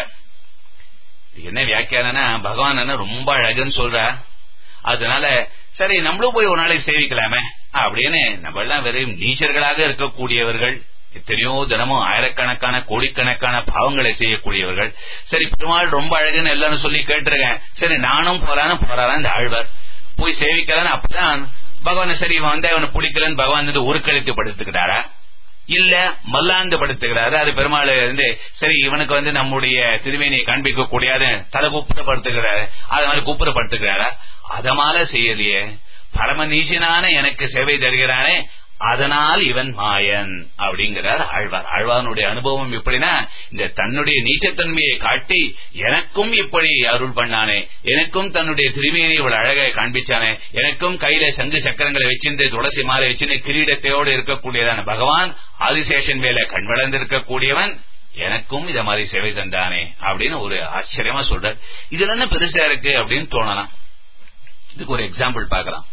என்ன வியாக்கியானம்னா பகவான் என்ன ரொம்ப அழகுன்னு சொல்ற அதனால சரி நம்மளும் போய் ஒரு நாளைக்கு சேவிக்கலாமே அப்படின்னு நம்ம எல்லாம் வெறும் நீச்சர்களாக இருக்கக்கூடியவர்கள் எத்தனையோ தினமும் ஆயிரக்கணக்கான கோடிக்கணக்கான பாவங்களை செய்யக்கூடியவர்கள் சரி பெருமாள் ரொம்ப அழகுன்னு எல்லாரும் சொல்லி கேட்டிருக்கேன் சரி நானும் போறான்னு போறாரா இந்த ஆழ்வார் போய் சேவிக்கலான்னு அப்பதான் பகவான் சரி இவன் வந்து அவனை பிடிக்கலன்னு பகவான் வந்து உருக்கழித்து படுத்துக்கிறாரா இல்ல மல்லாந்து படுத்துகிறாரு அது பெருமாள் வந்து சரி இவனுக்கு வந்து நம்முடைய திருமேனியை காண்பிக்க கூடியாது தலை குப்புறப்படுத்துகிறாரு அது மாதிரி குப்புறப்படுத்துகிறாரா அதமால செய்யலையே பரம நீச்சனான எனக்கு சேவை தருகிறானே அதனால் இவன் மாயன் அப்படிங்கிறார் ஆழ்வார் ஆழ்வானுடைய அனுபவம் எப்படின்னா இந்த தன்னுடைய நீச்சத்தன்மையை காட்டி எனக்கும் இப்படி அருள் பண்ணானே எனக்கும் தன்னுடைய திருமையை இவ்வளவு அழகை காண்பிச்சானே எனக்கும் கையில சங்கு சக்கரங்களை வச்சிருந்து துளசி மாலை வச்சிருந்து கிரீடத்தையோடு இருக்கக்கூடியதான பகவான் ஆதிசேஷன் மேல கண் வளர்ந்திருக்கக்கூடியவன் எனக்கும் இத மாதிரி சேவை தந்தானே அப்படின்னு ஒரு ஆச்சரியமா சொல்றார் இதுல என்ன பெருசா இருக்கு அப்படின்னு தோணலாம் இதுக்கு ஒரு எக்ஸாம்பிள் பாக்கலாம்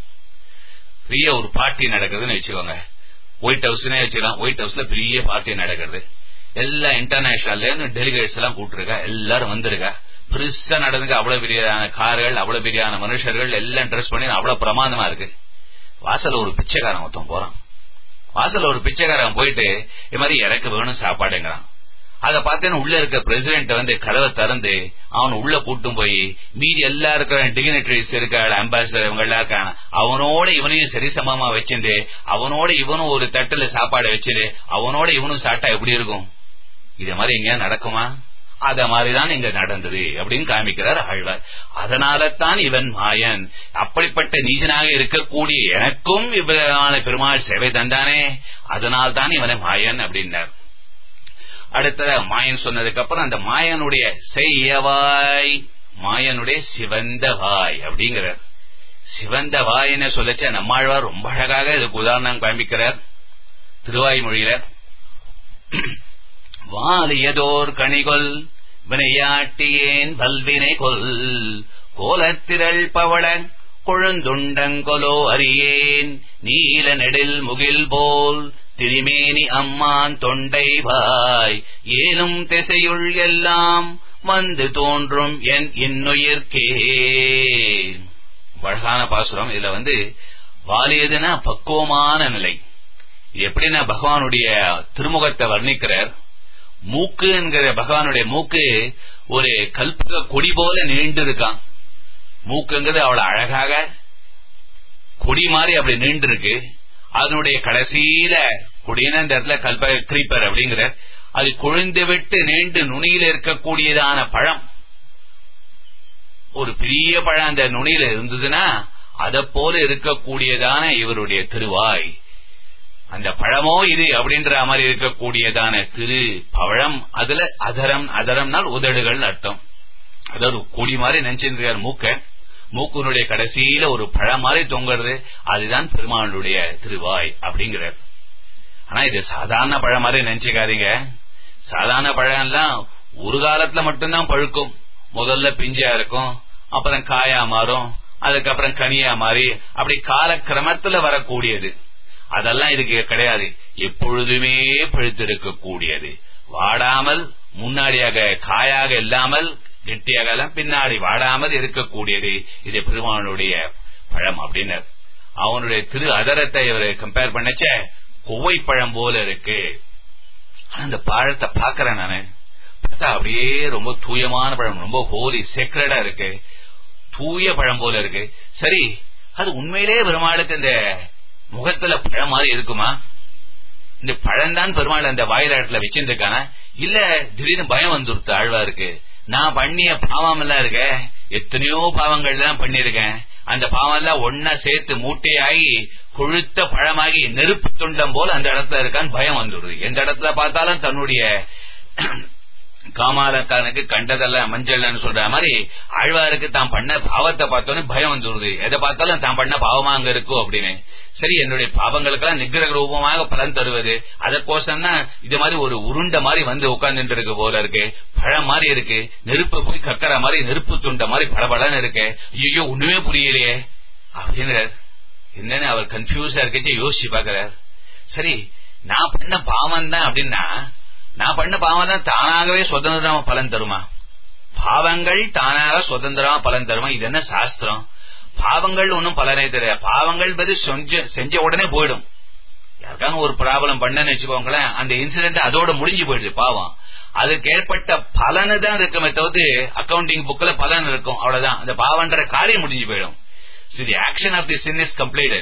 பெரிய ஒரு பார்ட்டி நடக்குதுன்னு வச்சுக்கோங்க ஒயிட் ஹவுஸ்னே வச்சுக்கலாம் ஒயிட் ஹவுஸ்ல பெரிய பார்ட்டி நடக்கிறது எல்லா இன்டர்நேஷனல்ல இருந்து டெலிகேட்ஸ் எல்லாம் கூப்பிட்டுருக்கா எல்லாரும் வந்திருக்கா பெருசா நடந்துங்க அவ்வளவு பெரியான கார்கள் அவ்வளவு பெரியான மனுஷர்கள் எல்லாம் ட்ரெஸ் பண்ணி அவ்வளவு பிரமாதமா இருக்கு வாசல்ல ஒரு பிச்சைக்காரன் ஒருத்தன் போறான் வாசல்ல ஒரு பிச்சைக்காரன் போயிட்டு இது மாதிரி எனக்கு வேணும் சாப்பாடுங்கிறான் அத பார்த்தேன்னு உள்ள இருக்க பிரசிடென்ட் வந்து கதவை திறந்து அவன் உள்ள கூட்டும் போய் மீதி எல்லா இருக்கிற டிகினட்ரிஸ் இருக்க அம்பாசிடர் இவங்க எல்லாம் இருக்காங்க அவனோட இவனையும் சரிசமமா வச்சிருந்து அவனோட இவனும் ஒரு தட்டுல சாப்பாடு வச்சிரு அவனோட இவனும் சாப்பிட்டா எப்படி இருக்கும் இத மாதிரி எங்க நடக்குமா அத மாதிரிதான் இங்க நடந்தது அப்படின்னு காமிக்கிறார் ஆழ்வார் அதனாலதான் இவன் மாயன் அப்படிப்பட்ட நீசனாக இருக்கக்கூடிய எனக்கும் இவரான பெருமாள் சேவை தந்தானே அதனால்தான் இவனை மாயன் அப்படின்னார் அடுத்த மாயன் சொன்னதுக்கு அப்புறம் அந்த மாயனுடைய செய்யவாய் மாயனுடைய சிவந்த வாய் அப்படிங்கிறார் சிவந்த வாயின்னு சொல்லச்ச நம்மாழ்வார் ரொம்ப அழகாக இதுக்கு உதாரணம் காண்பிக்கிறார் திருவாய்மொழியில வாலியதோர் கணிகொல் வினையாட்டியேன் பல்வினை கொல் கோலத்திரள் பவள கொழுந்துண்டங்கொலோ அறியேன் நீல நெடில் முகில் போல் திருமேனி அம்மான் தொண்டை வாய் ஏலும் திசையுள் எல்லாம் வந்து தோன்றும் என் இன்னுயிர்க்கே அழகான பாசுரம் இதுல வந்து வாலியதுனா பக்குவமான நிலை இது எப்படின்னா பகவானுடைய திருமுகத்தை வர்ணிக்கிறார் மூக்கு என்கிற பகவானுடைய மூக்கு ஒரு கல்பக கொடி போல நீண்டு இருக்கான் மூக்குங்கிறது அவ்வளவு அழகாக கொடி மாதிரி அப்படி நீண்டு இருக்கு அதனுடைய கடைசியில கொடியான இந்த இடத்துல கல்ப கிரீப்பர் அப்படிங்கிற அது கொழுந்து விட்டு நீண்டு நுனியில இருக்கக்கூடியதான பழம் ஒரு பெரிய பழம் அந்த நுனியில இருந்ததுன்னா அதை போல இருக்கக்கூடியதான இவருடைய திருவாய் அந்த பழமோ இது அப்படின்ற மாதிரி இருக்கக்கூடியதான திரு பழம் அதுல அதரம் அதரம்னால் உதடுகள் அர்த்தம் அதாவது கொடி மாதிரி நினைச்சிருக்கார் மூக்க மூக்குனுடைய கடைசியில ஒரு பழம் மாதிரி தொங்குறது அதுதான் பெருமாளுடைய திருவாய் அப்படிங்கிறார் ஆனா இது சாதாரண பழம் மாதிரி நினைச்சுக்காதீங்க சாதாரண பழம் எல்லாம் ஒரு காலத்துல மட்டும்தான் பழுக்கும் முதல்ல பிஞ்சா இருக்கும் அப்புறம் காயா மாறும் அதுக்கப்புறம் கனியா மாறி அப்படி காலக்கிரமத்துல வரக்கூடியது அதெல்லாம் இதுக்கு கிடையாது எப்பொழுதுமே பழுத்திருக்கக்கூடியது வாடாமல் முன்னாடியாக காயாக இல்லாமல் கெட்டியாக பின்னாடி வாடாமல் இருக்கக்கூடியது இது பெருமானுடைய பழம் அப்படின்னு அவனுடைய திரு அதரத்தை இவர் கம்பேர் பண்ணச்ச கொவ்வை பழம் போல இருக்கு அந்த பழத்தை பாக்குறேன் நானு பார்த்தா அப்படியே ரொம்ப தூயமான பழம் ரொம்ப ஹோலி செக்ரடா இருக்கு தூய பழம் போல இருக்கு சரி அது உண்மையிலேயே பெருமாளுக்கு இந்த முகத்துல பழம் மாதிரி இருக்குமா இந்த பழம்தான் பெருமாள் அந்த வாயில இடத்துல வச்சிருக்கானா இல்ல திடீர்னு பயம் வந்துருத்து ஆழ்வா இருக்கு நான் பண்ணிய பாவம் எல்லாம் இருக்க எத்தனையோ பாவங்கள் எல்லாம் பண்ணிருக்கேன் அந்த பாவம் எல்லாம் ஒன்னா சேர்த்து மூட்டையாகி கொழுத்த பழமாகி நெருப்பு துண்டம் போல அந்த இடத்துல இருக்கான்னு பயம் வந்துடுது எந்த இடத்துல பார்த்தாலும் தன்னுடைய காமாலக்காரனுக்கு கண்டதெல்லாம் மஞ்சள்னு சொல்ற மாதிரி ஆழ்வாருக்கு தான் பண்ண பாவத்தை பார்த்தோன்னே பயம் வந்துருது எதை பார்த்தாலும் தான் பண்ண பாவமா அங்க இருக்கும் அப்படின்னு சரி என்னுடைய பாவங்களுக்கெல்லாம் நிகிரக ரூபமாக பலன் தருவது அதற்கோசம் தான் இது மாதிரி ஒரு உருண்ட மாதிரி வந்து உட்கார்ந்துட்டு இருக்கு போல இருக்கு பழம் மாதிரி இருக்கு நெருப்பு போய் கக்கற மாதிரி நெருப்பு துண்ட மாதிரி படபடன்னு இருக்கு ஐயோ ஒண்ணுமே புரியலையே அப்படின்னு என்னன்னு அவர் கன்ஃபியூஸா இருக்கச்சு யோசிச்சு பாக்குறாரு சரி நான் பண்ண பாவம் தான் அப்படின்னா நான் பண்ண பாவம் தான் தானாகவே சுதந்திரமா பலன் தருமா பாவங்கள் தானாக சுதந்திரமா பலன் தருமா இது என்ன சாஸ்திரம் பாவங்கள் ஒன்னும் பலனே தெரியாது பாவங்கள் பதி செஞ்ச உடனே போயிடும் யாருக்கான ஒரு ப்ராப்ளம் பண்ணன்னு வச்சுக்கோங்களேன் அந்த இன்சிடென்ட் அதோட முடிஞ்சு போயிடுது பாவம் அதுக்கு ஏற்பட்ட பலனு தான் இருக்குமே தவிர்த்து அக்கௌண்டிங் புக்ல பலன் இருக்கும் அவ்வளவுதான் அந்த பாவன்ற காரியம் முடிஞ்சு போயிடும் So the action of the sin is completed.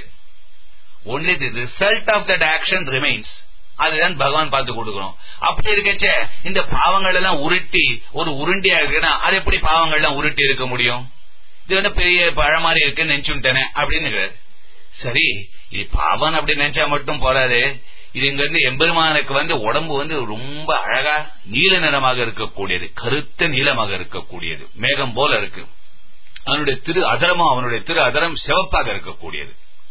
Only the result of that action remains. அதுதான் பகவான் பார்த்து கொடுக்கணும் அப்படி இருக்கச்ச இந்த பாவங்கள் எல்லாம் உருட்டி ஒரு உருண்டியா இருக்குன்னா அது எப்படி பாவங்கள் எல்லாம் உருட்டி இருக்க முடியும் இது வந்து பெரிய பழம் மாதிரி இருக்குன்னு நினைச்சுட்டேனே அப்படின்னு சரி இது பாவம் அப்படி நினைச்சா மட்டும் போறாது இது இங்க இருந்து எம்பெருமானுக்கு வந்து உடம்பு வந்து ரொம்ப அழகா நீல நிறமாக இருக்கக்கூடியது கருத்த நீளமாக இருக்கக்கூடியது மேகம் போல இருக்கு அவனுடைய திரு அதரமும் அவனுடைய திரு அதரம் சிவப்பாக இருக்கக்கூடியது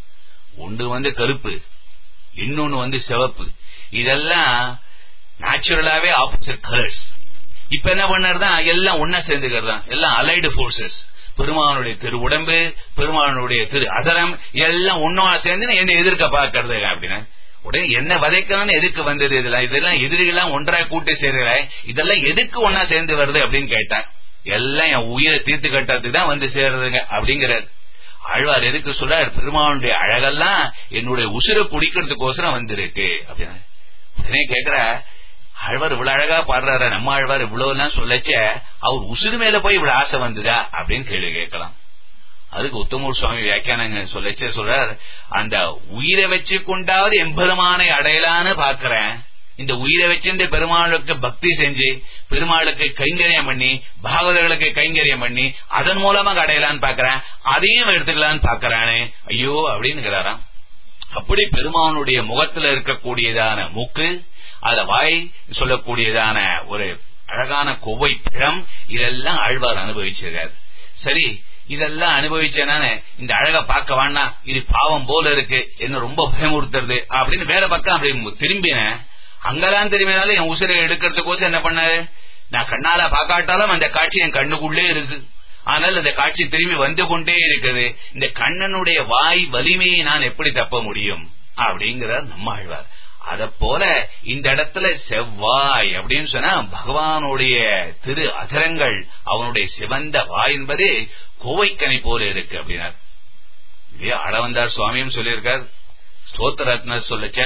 ஒன்று வந்து கருப்பு இன்னொன்னு வந்து சிவப்பு இதெல்லாம் நேச்சுரலாவே ஆப்போசிட் கலர்ஸ் இப்ப என்ன பண்ணாருதான் எல்லாம் ஒன்னா சேர்ந்துக்கிறது தான் எல்லாம் அலைடு போர்சஸ் பெருமானுடைய திரு உடம்பு பெருமானுடைய திரு அதரம் எல்லாம் ஒன்னா சேர்ந்து என்ன எதிர்க்க பார்க்கறது அப்படின்னா உடனே என்ன வதைக்கணும்னு எதுக்கு வந்தது இதெல்லாம் இதெல்லாம் எதிரிகளாம் ஒன்றா கூட்டி சேர்ற இதெல்லாம் எதுக்கு ஒன்னா சேர்ந்து வருது அப்படின்னு கேட்டான் எல்லாம் என் உயிரை தீர்த்து கட்டுறதுக்கு தான் வந்து சேர்றதுங்க அப்படிங்கிறார் ஆழ்வார் எதுக்கு சொல்றார் பெருமானுடைய அழகெல்லாம் என்னுடைய உசுரை குடிக்கிறதுக்கோசரம் வந்திருக்கு அப்படின்னு உடனே கேக்குற ஆழ்வார் இவ்வளவு அழகா பாடுறாரு நம்ம ஆழ்வார் இவ்வளவு எல்லாம் சொல்லச்ச அவர் உசுறு மேல போய் இவ்வளவு ஆசை வந்ததா அப்படின்னு கேள்வி கேட்கலாம் அதுக்கு உத்தமூர் சுவாமி வியாக்கியானங்க சொல்லச்ச சொல்றார் அந்த உயிரை வச்சு கொண்டாவது எம்பெருமானை அடையலான்னு பாக்குறேன் இந்த உயிரை வச்சிருந்து பெருமாளுக்கு பக்தி செஞ்சு பெருமாளுக்கு கைங்கரியம் பண்ணி பாகவதர்களுக்கு கைங்கரியம் பண்ணி அதன் மூலமாக அடையலான்னு பாக்குறேன் அதையும் எடுத்துக்கலான்னு பாக்குறானே ஐயோ அப்படின்னு அப்படி பெருமானுடைய முகத்துல இருக்கக்கூடியதான மூக்கு அத வாய் சொல்லக்கூடியதான ஒரு அழகான கொவ்வை பிழம் இதெல்லாம் ஆழ்வார் அனுபவிச்சிருக்காரு சரி இதெல்லாம் அனுபவிச்சேனான இந்த அழக பார்க்க வேணாம் இது பாவம் போல இருக்கு என்ன ரொம்ப பயமுறுத்துறது அப்படின்னு வேற பக்கம் அப்படி திரும்பினேன் அங்கெல்லாம் திரும்பினாலும் என் உசிரை எடுக்கிறதுக்கோசம் என்ன பண்ணாரு நான் கண்ணால பாக்காட்டாலும் அந்த காட்சி என் கண்ணுக்குள்ளே இருக்கு ஆனால் அந்த காட்சி திரும்பி வந்து கொண்டே இருக்குது இந்த கண்ணனுடைய வாய் வலிமையை நான் எப்படி தப்ப முடியும் அப்படிங்கிறார் நம்ம ஆழ்வார் அத போல இந்த இடத்துல செவ்வாய் அப்படின்னு சொன்னா பகவானுடைய திரு அதரங்கள் அவனுடைய சிவந்த வாய் என்பது கோவைக்கனை போல இருக்கு அப்படின்னார் இல்லையா அடவந்தார் சுவாமியும் சொல்லியிருக்கார் ஸ்தோத்திர ரத்ன சொல்லச்ச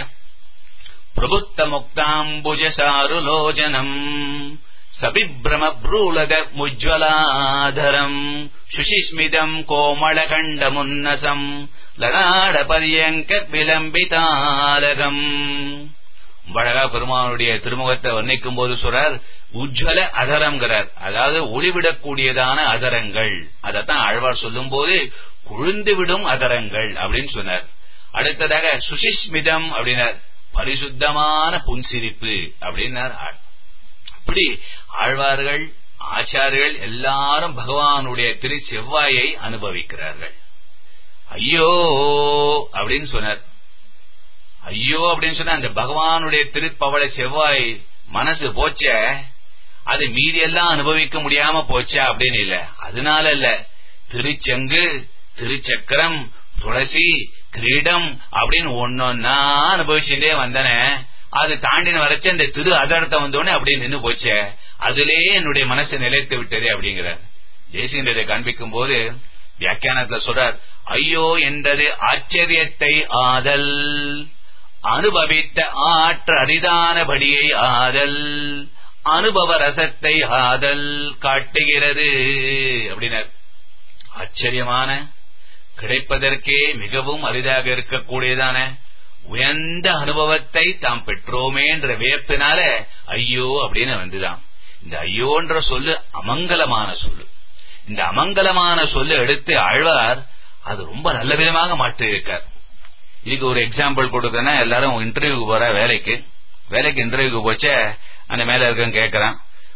பிரபுத்த முக்தாம்புஜசாருலோஜனம் சபிப்ரம ப்ரூலக முஜ்வலாதரம் சுஷிஸ்மிதம் கோமளகண்டமுன்னசம் லடாட பரியங்க விளம்பிதாலகம் அழகா பெருமானுடைய திருமுகத்தை வர்ணிக்கும் போது சொல்றார் உஜ்வல அதரம்ங்கிறார் அதாவது ஒளிவிடக்கூடியதான அதரங்கள் அதத்தான் ஆழ்வார் சொல்லும் போது கொழுந்துவிடும் அதரங்கள் அப்படின்னு சொன்னார் அடுத்ததாக சுஷிஸ்மிதம் அப்படின்னார் பரிசுத்தமான புன்சிரிப்பு அப்படின்னார் அப்படி ஆழ்வார்கள் ஆச்சாரியர்கள் எல்லாரும் பகவானுடைய திரு செவ்வாயை அனுபவிக்கிறார்கள் ஐயோ அப்படின்னு சொன்னார் ஐயோ அப்படின்னு சொன்னா அந்த பகவானுடைய திருப்பவள செவ்வாய் மனசு போச்ச அது மீதி எல்லாம் அனுபவிக்க முடியாம போச்சா அப்படின்னு இல்ல அதனால இல்ல திருச்செங்கு திருச்சக்கரம் துளசி கிரீடம் அப்படின்னு ஒன்னொன்னா அனுபவிச்சுட்டே வந்தனே அது தாண்டின வரைச்ச இந்த திரு அதர்த்தம் வந்தோடனே அப்படியே நின்று போச்சே அதுலயே என்னுடைய மனசு நிலைத்து விட்டது அப்படிங்கிறார் ஜெயசீந்திரத்தை காண்பிக்கும் போது வியாக்கியானத்துல சொல்றார் ஐயோ என்றது ஆச்சரியத்தை ஆதல் அனுபவித்த ஆற்ற அரிதானபடியை ஆதல் அனுபவ ரசத்தை ஆதல் காட்டுகிறது அப்படின்னார் ஆச்சரியமான கிடைப்பதற்கே மிகவும் அரிதாக இருக்கக்கூடியதான உயர்ந்த அனுபவத்தை தாம் பெற்றோமே என்ற வியப்பினால ஐயோ அப்படின்னு வந்துதான் இந்த ஐயோன்ற சொல்லு அமங்கலமான சொல்லு இந்த அமங்கலமான சொல்லு எடுத்து ஆழ்வார் அது ரொம்ப நல்ல விதமாக மாற்றி இருக்கார் இதுக்கு ஒரு எக்ஸாம்பிள் கொடுக்கறேன்னா எல்லாரும் இன்டர்வியூக்கு போற வேலைக்கு வேலைக்கு இன்டர்வியூக்கு போச்ச அந்த மேல இருக்கவன் கேட்கறான்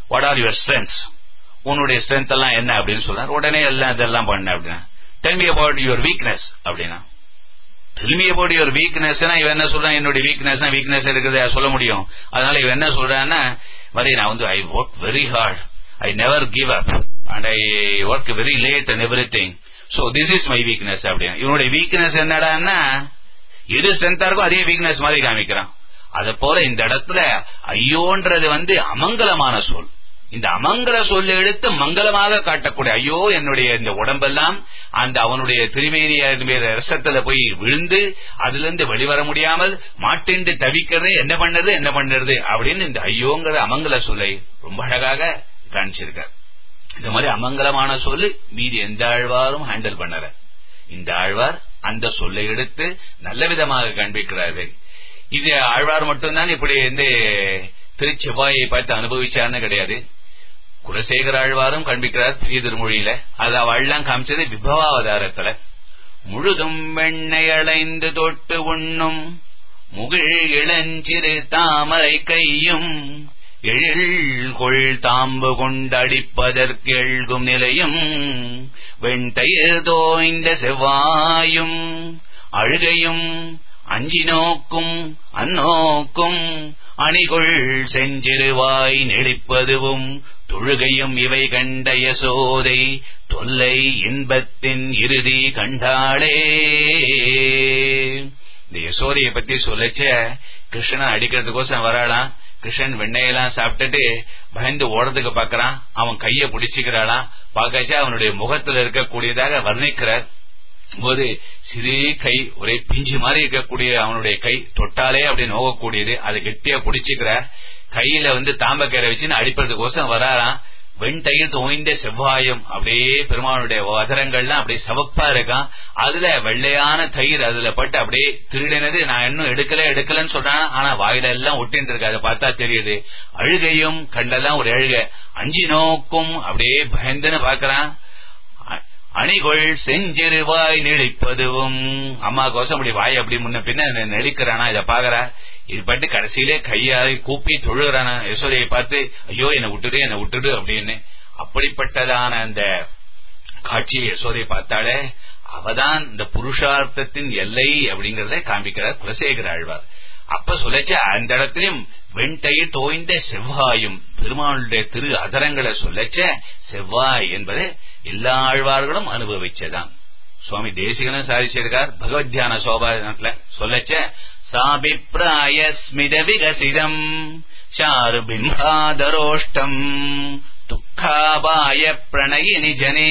வாட் ஆர் யுவர் ஸ்ட்ரென்த்ஸ் உன்னுடைய ஸ்ட்ரென்த் எல்லாம் என்ன அப்படின்னு சொல்றாரு உடனே எல்லாம் இதெல்லாம் பண்ண அப்படின்னா tell me about your weakness அப்படின்னா டெல் மீ அபவுட் யுவர் வீக்னஸ்னா இவன் என்ன சொல்றான் என்னுடைய வீக்னஸ் வீக்னஸ் இருக்கிறத சொல்ல முடியும் அதனால இவன் என்ன சொல்றான்னா மாதிரி நான் வந்து I work very hard I never give up and I work very late and everything so this is my weakness அப்படின்னு இவனுடைய வீக்னஸ் என்னடான்னா எது ஸ்ட்ரென்த்தா இருக்கோ அதே வீக்னஸ் மாதிரி காமிக்கிறான் அத போல இந்த இடத்துல ஐயோன்றது வந்து அமங்கலமான சொல் இந்த அமங்கல சொல்ல எடுத்து மங்களமாக காட்டக்கூடிய ஐயோ என்னுடைய இந்த உடம்பெல்லாம் அந்த அவனுடைய திருமேனிய ரசத்துல போய் விழுந்து அதுல இருந்து வெளிவர முடியாமல் மாட்டின்று தவிக்கிறது என்ன பண்ணுறது என்ன பண்ணுறது அப்படின்னு இந்த ஐயோங்கிற அமங்கல சொல்லை ரொம்ப அழகாக காணிச்சிருக்கார் இந்த மாதிரி அமங்கலமான சொல்லு மீதி எந்த ஆழ்வாரும் ஹேண்டில் பண்ணல இந்த ஆழ்வார் அந்த சொல்லை எடுத்து நல்ல விதமாக காண்பிக்கிறார்கள் இது ஆழ்வார் மட்டும்தான் இப்படி வந்து திருச்செவ்வாயை பார்த்து அனுபவிச்சார்னு கிடையாது குலசேகர ஆழ்வாரும் காண்பிக்கிறார் பெரிய திருமொழியில அது அவள்லாம் காமிச்சது விபவாவதாரத்துல முழுதும் வெண்ணை அலைந்து தொட்டு உண்ணும் முகிழ் இளஞ்சிறு தாமரை கையும் எழில் கொள் தாம்பு கொண்டடிப்பதற்கு எழுகும் நிலையும் வெண்தயிர் தோய்ந்த செவ்வாயும் அழுகையும் அஞ்சி நோக்கும் அந்நோக்கும் அணிகுள் செஞ்சிறுவாய் நெளிப்பதுவும் தொழுகையும் இவை கண்ட யசோதை தொல்லை இன்பத்தின் இறுதி கண்டாளே இந்த யசோதையை பத்தி சொல்லச்ச கிருஷ்ணன் அடிக்கிறதுக்கோசம் வராளாம் கிருஷ்ணன் வெண்ணையெல்லாம் சாப்பிட்டுட்டு பயந்து ஓடுறதுக்கு பாக்குறான் அவன் கைய பிடிச்சுக்கிறாளாம் பார்க்கச்சா அவனுடைய முகத்துல இருக்கக்கூடியதாக வர்ணிக்கிறார் போது சிறு கை ஒரே பிஞ்சு மாதிரி இருக்கக்கூடிய அவனுடைய கை தொட்டாலே அப்படி நோகக்கூடியது அதை கெட்டியா பிடிச்சுக்கிற கையில வந்து தாம்பக்கரை வச்சுன்னு அடிப்பதுக்கோசம் வராராம் வெண்தயிர் தோய்ந்த செவ்வாயும் அப்படியே பெருமானுடைய வதரங்கள்லாம் அப்படியே சவப்பா இருக்கான் அதுல வெள்ளையான தயிர் அதுல பட்டு அப்படியே திருடினது நான் இன்னும் எடுக்கல எடுக்கலன்னு சொல்றான் ஆனா வாயில எல்லாம் ஒட்டின்னு இருக்கு அதை பார்த்தா தெரியுது அழுகையும் கண்டெல்லாம் ஒரு அழுக அஞ்சு நோக்கும் அப்படியே பயந்துன்னு பாக்குறான் அணிகொள் செஞ்சிறுவாய் நெளிப்பதுவும் அம்மா கோசம் அப்படி வாய் அப்படி முன்ன பின்ன நெளிக்கிறானா இத பாக்குறா இது பட்டு கடைசியிலே கையால் கூப்பி தொழுகிறானா யசோதையை பார்த்து ஐயோ என்னை விட்டுடு என்னை விட்டுடு அப்படின்னு அப்படிப்பட்டதான அந்த காட்சியை யசோதையை பார்த்தாலே அவதான் இந்த புருஷார்த்தத்தின் எல்லை அப்படிங்கறத காண்பிக்கிறார் குலசேகர ஆழ்வார் அப்ப சொல்லச்ச அந்த இடத்திலும் வெண்தயிர் தோய்ந்த செவ்வாயும் பெருமாளுடைய திரு அதரங்களை சொல்லச்ச செவ்வாய் என்பது எல்லா ஆழ்வார்களும் அனுபவிச்சதான் சுவாமி தேசிகனும் சாதிச்சிருக்கார் பகவத் தியான சோபானத்துல சொல்லச்ச சாபிப்பிராய ஸ்மித விகசிதம் சாரு பிம்பாதரோஷ்டம் துக்காபாய பிரணயினி ஜனே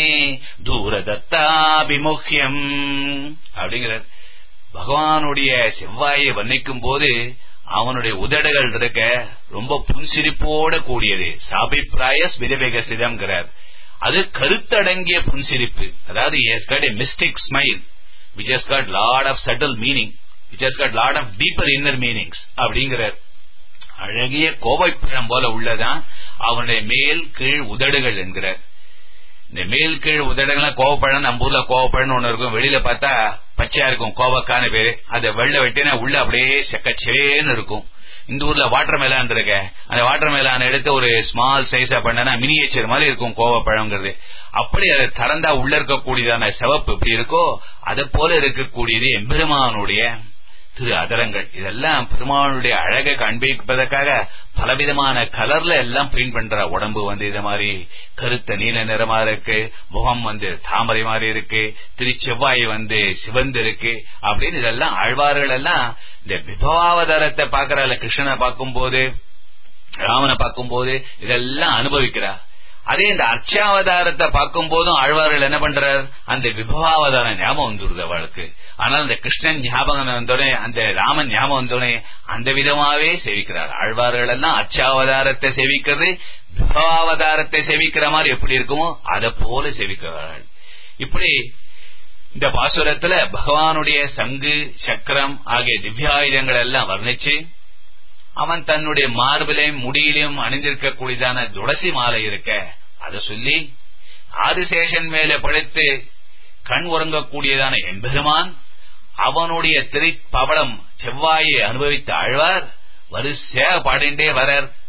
தூரதத்தாபிமுக்கியம் அப்படிங்கிறார் பகவானுடைய செவ்வாயை வர்ணிக்கும் போது அவனுடைய உதடுகள் இருக்க ரொம்ப புன்சிரிப்போட கூடியது சாபிப்பிராய ஸ்மிதவிகசிதம்ங்கிறார் அது கருத்தடங்கிய புன்சிரிப்பு அதாவது it's got a mystic smile which has got lot of subtle meaning which has got lot of deeper inner meanings அப்படிங்கிறார் அழகிய கோவைப்பழம் போல உள்ளதான் அவனுடைய மேல் கீழ் உதடுகள் என்கிறார் இந்த மேல் கீழ் உதடுகள்லாம் கோவப்பழம் நம்ம ஊர்ல கோவப்பழம்னு ஒண்ணு இருக்கும் வெளியில பார்த்தா பச்சையா இருக்கும் கோவக்கான பேரு அதை வெள்ள வெட்டினா உள்ள அப்படியே செக்கச்சேன்னு இருக்கும் இந்த ஊர்ல வாட்டர் மேலான் இருக்க அந்த வாட்டர் மேலான் எடுத்து ஒரு ஸ்மால் சைஸா பண்ணனா மினியேச்சர் மாதிரி இருக்கும் கோவப்பழங்கிறது அப்படி அதை திறந்தா உள்ள இருக்கக்கூடியதான சிவப்பு எப்படி இருக்கோ அதை போல இருக்கக்கூடியது எம்பெருமானுடைய திரு அதரங்கள் இதெல்லாம் பெருமானுடைய அழகை காண்பிப்பதற்காக பலவிதமான கலர்ல எல்லாம் பெயிண்ட் பண்ற உடம்பு வந்து இது மாதிரி கருத்த நீல நிறமா இருக்கு முகம் வந்து தாமரை மாதிரி இருக்கு திருச்செவ்வாய் வந்து சிவந்து இருக்கு அப்படின்னு இதெல்லாம் ஆழ்வார்கள் எல்லாம் இந்த விபவாவதாரத்தை பாக்குறாள் கிருஷ்ணனை பார்க்கும் போது ராமனை பார்க்கும் போது இதெல்லாம் அனுபவிக்கிறா அதே இந்த அர்ச்சாவதாரத்தை பார்க்கும் போதும் ஆழ்வார்கள் என்ன பண்றார் அந்த விபவாவதார ஞாபகம் வந்துடுது அவளுக்கு ஆனால் அந்த கிருஷ்ணன் ஞாபகம் வந்தோடனே அந்த ராமன் ஞாபகம் வந்தோடனே அந்த விதமாவே சேவிக்கிறார் ஆழ்வார்கள் எல்லாம் அச்சாவதாரத்தை சேவிக்கிறது விபவாவதாரத்தை சேவிக்கிற மாதிரி எப்படி இருக்குமோ அதை போல சேவிக்கிறார்கள் இப்படி இந்த பாசுரத்துல பகவானுடைய சங்கு சக்கரம் ஆகிய திவ்யாயுதங்கள் எல்லாம் வர்ணிச்சு அவன் தன்னுடைய மார்பிலையும் முடியிலையும் அணிந்திருக்கக்கூடியதான துளசி மாலை இருக்க அதை சொல்லி ஆதிசேஷன் மேல படுத்து கண் உறங்கக்கூடியதான எம்பெருமான் அவனுடைய திரை பவளம் செவ்வாயை அனுபவித்த ஆழ்வார் வரிசையாக பாடிண்டே வரர்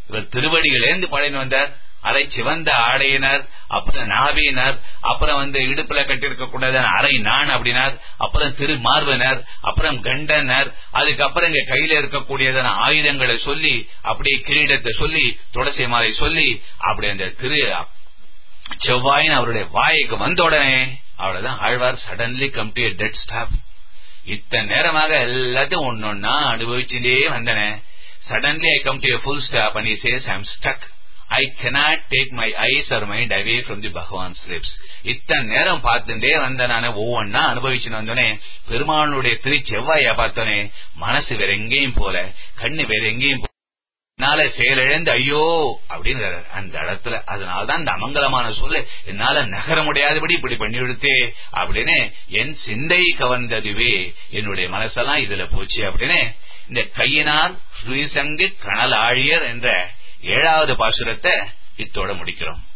இவர் திருவடிகளேந்து பழைந்து வந்தார் அரை சிவந்த ஆடையினர் அப்புறம் நாவியினர் அப்புறம் வந்து இடுப்புல கட்டியிருக்க கூடாது அரை நான் அப்படின்னார் அப்புறம் திரு மார்பனர் அப்புறம் கண்டனர் அதுக்கப்புறம் இங்க கையில இருக்கக்கூடியதான ஆயுதங்களை சொல்லி அப்படியே கிரீடத்தை சொல்லி துளசி மாலை சொல்லி அப்படி அந்த திரு செவ்வாயின் அவருடைய வாய்க்கு வந்த உடனே அவ்வளவுதான் Alvar suddenly come to dead stop இத்தனை நேரமாக எல்லாத்தையும் ஒன்னொன்னா அனுபவிச்சுட்டே வந்தனே suddenly I come to full stop and says I am stuck I cannot take my eyes or mind away from the Bhagavan lips இத்தனை நேரம் பார்த்துட்டே வந்த நான் ஒவ்வொன்னா அனுபவிச்சுன்னு வந்தோனே பெருமானுடைய திரு செவ்வாய பார்த்தோனே மனசு வேற எங்கேயும் போல கண்ணு வேற எங்கேயும் என்னால செயலிழந்து ஐயோ அப்படின்னு அந்த இடத்துல அதனாலதான் இந்த அமங்கலமான சொல்ல என்னால நகர முடியாதபடி இப்படி பண்ணி விடுத்தே அப்படின்னு என் சிந்தை கவர்ந்ததுவே என்னுடைய மனசெல்லாம் இதுல போச்சு அப்படின்னு இந்த கையினார் ஸ்ரீசங்கு கணல் ஆழியர் என்ற ஏழாவது பாசுரத்தை இத்தோட முடிக்கிறோம்